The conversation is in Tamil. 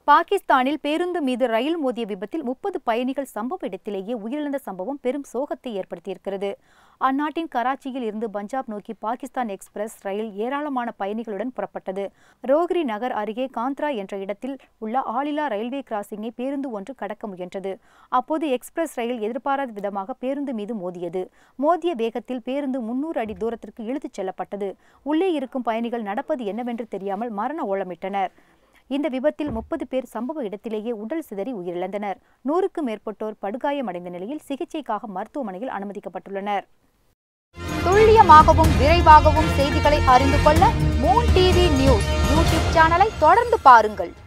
பாகிஸ்தானில் பேருந்து மீது ரயில் மோதிய விபத்தில் முப்பது பயணிகள் சம்பவ இடத்திலேயே உயிரிழந்த சம்பவம் பெரும் சோகத்தை ஏற்படுத்தியிருக்கிறது அந்நாட்டின் கராச்சியில் இருந்து பஞ்சாப் நோக்கி பாகிஸ்தான் எக்ஸ்பிரஸ் ரயில் ஏராளமான பயணிகளுடன் புறப்பட்டது ரோகிரி நகர் அருகே காந்த்ரா என்ற இடத்தில் உள்ள ஆளில்லா ரயில்வே கிராசிங்கை பேருந்து ஒன்று கடக்க முயன்றது அப்போது எக்ஸ்பிரஸ் ரயில் எதிர்பாராத விதமாக பேருந்து மீது மோதியது மோதிய வேகத்தில் பேருந்து முன்னூறு அடி தூரத்திற்கு இழுத்துச் செல்லப்பட்டது உள்ளே இருக்கும் பயணிகள் நடப்பது என்னவென்று தெரியாமல் மரண ஓலமிட்டனர் இந்த விபத்தில் முப்பது பேர் சம்பவ இடத்திலேயே உடல் சிதறி உயிரிழந்தனர் நூறுக்கும் மேற்பட்டோர் படுகாயமடைந்த நிலையில் சிகிச்சைக்காக மருத்துவமனையில் அனுமதிக்கப்பட்டுள்ளனர் துல்லியமாகவும் விரைவாகவும் செய்திகளை அறிந்து கொள்ள மூன் டிவி நியூஸ் யூடியூப் சேனலை தொடர்ந்து பாருங்கள்